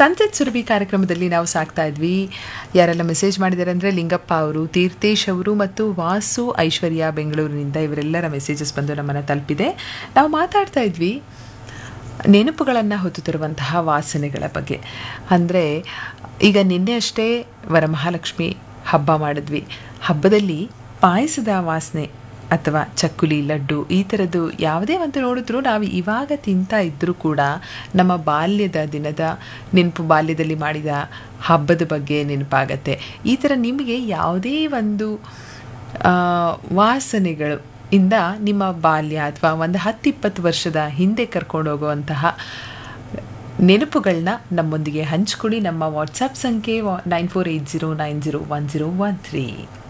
sunset Surabhi ಕಾರ್ಯಕ್ರಮದಲ್ಲಿ ನಾವು ಸಾಕ್ತಾ ಇದ್ವಿ ಯಾರೆಲ್ಲ ಮೆಸೇಜ್ ಮಾಡಿದ್ದಾರೆ ಅಂದರೆ ಲಿಂಗಪ್ಪ ಅವರು ತೀರ್ಥೇಶ್ ಅವರು ಮತ್ತು ವಾಸು ಐಶ್ವರ್ಯ ಬೆಂಗಳೂರಿನಿಂದ ಇವರೆಲ್ಲರ ಮೆಸೇಜಸ್ ಬಂದು ನಮ್ಮನ್ನು ತಲುಪಿದೆ ನಾವು ಮಾತಾಡ್ತಾ ಇದ್ವಿ ನೆನಪುಗಳನ್ನು ಹೊತ್ತು ತರುವಂತಹ ವಾಸನೆಗಳ ಬಗ್ಗೆ ಅಂದರೆ ಈಗ ನಿನ್ನೆ ಅಷ್ಟೇ ವರಮಹಾಲಕ್ಷ್ಮಿ ಹಬ್ಬ ಮಾಡಿದ್ವಿ ಹಬ್ಬದಲ್ಲಿ ಪಾಯಸದ ವಾಸನೆ ಅಥವಾ ಚಕ್ಕುಲಿ ಲಡ್ಡು ಈ ಥರದ್ದು ಯಾವುದೇ ಒಂದು ನೋಡಿದ್ರೂ ನಾವು ಇವಾಗ ತಿಂತಾ ಇದ್ದರೂ ಕೂಡ ನಮ್ಮ ಬಾಲ್ಯದ ದಿನದ ನೆನಪು ಬಾಲ್ಯದಲ್ಲಿ ಮಾಡಿದ ಹಬ್ಬದ ಬಗ್ಗೆ ನೆನಪಾಗತ್ತೆ ಈ ಥರ ನಿಮಗೆ ಯಾವುದೇ ಒಂದು ಆ, ವಾಸನೆಗಳು ಇಂದ ನಿಮ್ಮ ಬಾಲ್ಯ ಅಥವಾ ಒಂದು ಹತ್ತಿಪ್ಪತ್ತು ವರ್ಷದ ಹಿಂದೆ ಕರ್ಕೊಂಡು ಹೋಗುವಂತಹ ನೆನಪುಗಳನ್ನ ನಮ್ಮೊಂದಿಗೆ ಹಂಚ್ಕೊಳ್ಳಿ ನಮ್ಮ ವಾಟ್ಸಪ್ ಸಂಖ್ಯೆ nine four eight zero nine zero one zero one three